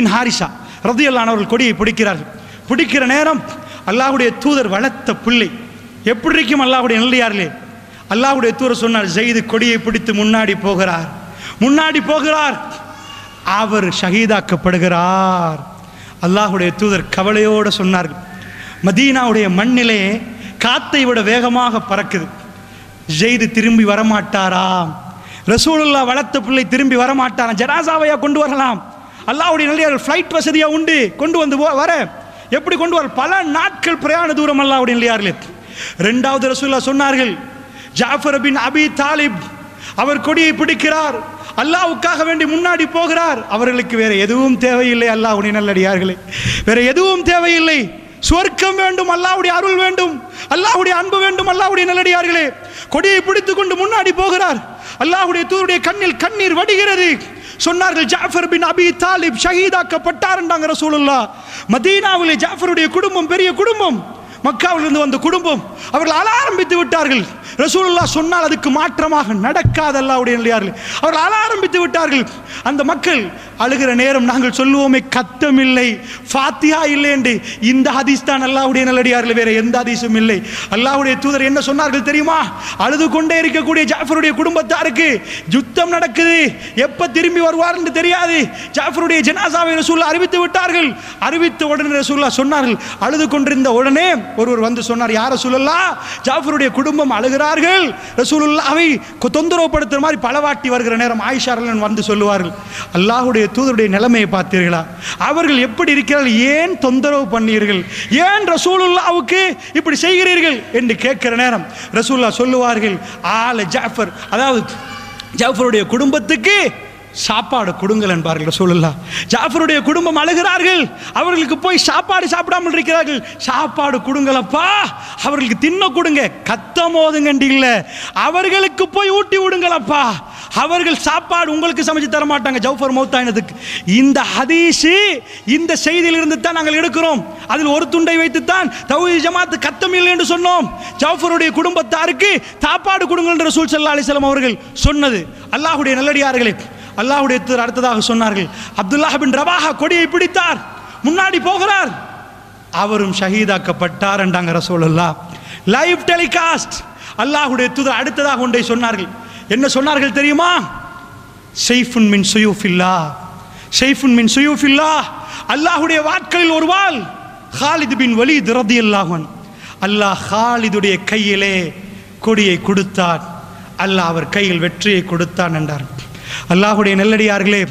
பின் ஹாரிஷா ரதியல்லானவர்கள் கொடியை பிடிக்கிறார்கள் பிடிக்கிற நேரம் அல்லாஹ்வுடைய தூதர் வளர்த்த பிள்ளை எப்படி இருக்கும் அல்லாஹ்வுடைய நல்லியார்களே அல்லாஹ்வுடைய தூதர் சொன்னார் ஜெயிது கொடியை பிடித்து முன்னாடி போகிறார் முன்னாடி போகிறார் அவர் ஷஹீதாக்கப்படுகிறார் அல்லாஹ்வுடைய தூதர் கவலையோடு சொன்னார்கள் மதீனாவுடைய மண்ணிலே காத்தை விட வேகமாக பறக்குது ஜெயிது திரும்பி வரமாட்டாராம் ரசூலுல்லா வளர்த்த பிள்ளை திரும்பி வரமாட்டாராம் ஜனாசாவையா கொண்டு வரலாம் அல்லாஹ்வுடைய நல்லியார்கள் ஃப்ளைட் வசதியா உண்டு கொண்டு வந்து போ- வர எப்படி கொண்டு வர பல நாட்கள் பிரயாண தூரம் அல்லாஹ்வுடைய நல்லியார்களே ரெண்டாவது ரசூல்லா சொன்னார்கள் ஜாஃபர் பின் அபி தாலிப் அவர் கொடியை பிடிக்கிறார் அல்லாஹ்வுக்காக வேண்டி முன்னாடி போகிறார் அவர்களுக்கு வேற எதுவும் தேவையில்லை அல்லாஹ்வுடைய நல்லடியார்களே வேற எதுவும் தேவையில்லை சுவர்க்கம் வேண்டும் அல்லாஹ்வுடைய அருள் வேண்டும் அல்லாஹ்வுடைய அன்பு வேண்டும் அல்லாஹ்வுடைய நல்லடியார்களே கொடியை பிடித்துக் கொண்டு முன்னாடி போகிறார் அல்லாஹ்வுடைய தூருடைய கண்ணில் கண்ணீர் வடிகிறது சொன்னார்கள் ஜாஃபர் பின் அபி தாலிப் ஷஹீதாக்கப்பட்டார் என்றாங்க ரசூலுல்லாஹ் மதீனாவிலே ஜாஃபருடைய குடும்பம் பெரிய குடும்பம் மக்காவிலிருந்து வந்த குடும்பம் அவர்கள் அழ ஆரம்பித்து விட்டார்கள் ரசூலுல்லாஹ் சொன்னால் அதுக்கு மாற்றமாக நடக்காத அல்லாஹ்வுடைய நல்லடியார்களே அவர்கள் அழ ஆரம்பித்து விட்டார்கள் அந்த மக்கள் அழுகிற நேரம் நாங்கள் சொல்லுவோமே கத்தம் இல்லை ஃபாத்தியா இல்லை என்று இந்த ஹதீஸ் தான் அல்லாஹ்வுடைய நல்லடியார்கள் வேற எந்த ஹதீஸும் இல்லை அல்லாஹ்வுடைய தூதர் என்ன சொன்னார்கள் தெரியுமா அழுது கொண்டே இருக்கக்கூடிய ஜாஃபருடைய குடும்பத்தாருக்கு யுத்தம் நடக்குது எப்ப திரும்பி வருவார் என்று தெரியாது ஜாஃபருடைய ஜனாசாவை ரசூல்லா அறிவித்து விட்டார்கள் அறிவித்த உடனே ரசூல்லா சொன்னார்கள் அழுது கொண்டிருந்த உடனே ஒருவர் வந்து சொன்னார் யார் ரசூலுல்லா ஜாஃபருடைய குடும்பம் அழுகிறார்கள் ரசூலுல்லாவை கொ- தொந்தரவுப்படுத்துற மாதிரி பலவாட்டி வருகிற நேரம் ஆயிஷா ரலியல்லாஹு வந்து சொல்லுவார்கள் அல்லாஹ்வுடைய தூதருடைய நிலைமையை பார்த்தீர்களா அவர்கள் எப்படி இருக்கிறார்கள் ஏன் தொந்தரவு பண்ணீர்கள் ஏன் ரசூலுல்லாவுக்கு இப்படி செய்கிறீர்கள் என்று கேட்கிற நேரம் ரசூல்லா சொல்லுவார்கள் ஆல ஜாஃபர் அதாவது ஜாஃபருடைய குடும்பத்துக்கு சாப்பாடு கொடுங்கள் என்பார்கள் ரசூலுல்லாஹ் ஜாஃபருடைய குடும்பம் அழுகிறார்கள் அவர்களுக்கு போய் சாப்பாடு சாப்பிடாமல் இருக்கிறார்கள் சாப்பாடு கொடுங்களப்பா அவர்களுக்கு தின்ன கொடுங்க கத்தம் ஓதுங்கண்டி இல்ல அவர்களுக்கு போய் ஊட்டி விடுங்களப்பா அவர்கள் சாப்பாடு உங்களுக்கு சமைச்சு தர மாட்டாங்க ஜவுஃபர் மௌத்தாயினதுக்கு இந்த ஹதீஸு இந்த செய்தியிலிருந்து தான் நாங்கள் எடுக்கிறோம் அதில் ஒரு துண்டை வைத்துத்தான் தௌஹீத் ஜமாத் கத்தம் இல்லை என்று சொன்னோம் ஜவுஃபருடைய குடும்பத்தாருக்கு சாப்பாடு கொடுங்கள் என்று ரசூல் ஸல்லல்லாஹு அலைஹி வஸல்லம் அவர்கள் சொன்னது அல்லாஹ்வுடைய நல்லடியார்களே அல்லாஹ்வுடைய தூதர் அடுத்ததாக சொன்னார்கள் அப்துல்லாஹ் பின் ரவாஹா கொடியை பிடித்தார் முன்னாடி போகிறார் அவரும் ஷஹீதாக்கப்பட்டார் என்றாங்க ரசூலுல்லாஹ் லைவ் டெலிகாஸ்ட் அல்லாஹ்வுடைய தூதர் அடுத்ததாக ஒன்றை சொன்னார்கள் என்ன சொன்னார்கள் தெரியுமா ஷெய்ஃபுன் மின் சுயூஃபில்லா ஷெய்ஃபுன் மின் சுயூஃபில்லா அல்லாஹ்வுடைய வாட்களில் ஒரு வாள் ஹாலித் பின் வலீத் ரதியல்லாஹு அன்ஹு அல்லாஹ் ஹாலிதுடைய கையிலே கொடியை கொடுத்தார் அல்லாஹ் அவர் கையில் வெற்றியை கொடுத்தான் என்றார் அல்லாஹ்வுடைய நெல்லடியார்களே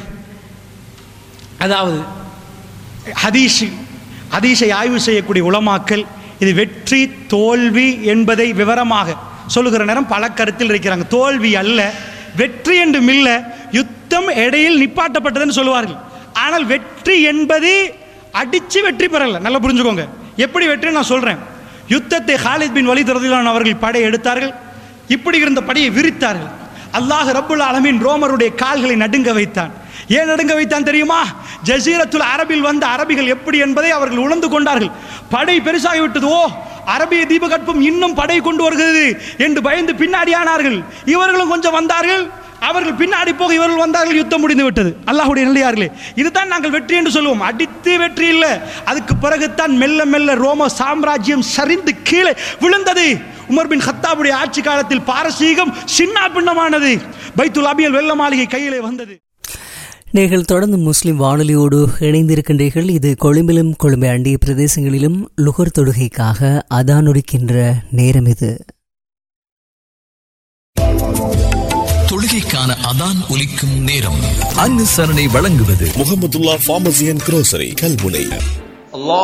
அதாவது ஹதீஷ் ஹதீஸை ஆய்வு செய்யக்கூடிய உலமாக்கள் இது வெற்றி தோல்வி என்பதை விவரமாக சொல்லுகிற நேரம் பல கருத்தில் இருக்கிறாங்க தோல்வி அல்ல வெற்றி என்றும் இல்ல யுத்தம் இடையில் நிப்பாட்டப்பட்டதுன்னு சொல்லுவார்கள் ஆனால் வெற்றி என்பது அடிச்சு வெற்றி பெறல நல்லா புரிஞ்சுக்கோங்க எப்படி வெற்றி நான் சொல்றேன் யுத்தத்தை ஹாலித் பின் வலி ரதிலான் அவர்கள் படை எடுத்தார்கள் இப்படி இருந்த படையை விரித்தார்கள் அல்லாஹ் ரப்புல் ஆலமீன் ரோமருடைய கால்களை நடுங்க வைத்தான் ஏன் நடுங்க வைத்தான் தெரியுமா ஜசீரத்துல் அரபில் வந்த அரபிகள் எப்படி என்பதை அவர்கள் உணர்ந்து கொண்டார்கள் படை பெருசாகி விட்டது ஓ அரபிய தீபகற்பம் இன்னும் படை கொண்டு வருகிறது என்று பயந்து பின்னாடி ஆனார்கள் இவர்களும் கொஞ்சம் வந்தார்கள் அவர்கள் பின்னாடி போக இவர்கள் வந்தார்கள் யுத்தம் முடிந்து விட்டது அல்லாஹ்வுடைய நல்லியார்களே இதுதான் நாங்கள் வெற்றி என்று சொல்லுவோம் அடித்து வெற்றி இல்லை அதுக்கு பிறகுதான் மெல்ல மெல்ல ரோம சாம்ராஜ்யம் சரிந்து கீழே விழுந்தது உமர் பின் ஹத்தாபுடைய ஆட்சி காலத்தில் பாரசீகம் சின்ன பின்னமானது பைத்துல் அபியல் வெள்ள மாளிகை கையிலே வந்தது நீங்கள் தொடர்ந்து முஸ்லிம் வானொலியோடு இணைந்திருக்கின்றீர்கள் இது கொழும்பிலும் கொழும்பை அண்டிய பிரதேசங்களிலும் லுகர் தொடுகைக்காக அதானொடுக்கின்ற நேரம் இது தொழுகைக்கான அதான் ஒலிக்கும் நேரம் அனுசரணை வழங்குவது Muhammadullah pharmacy and grocery Kalmunai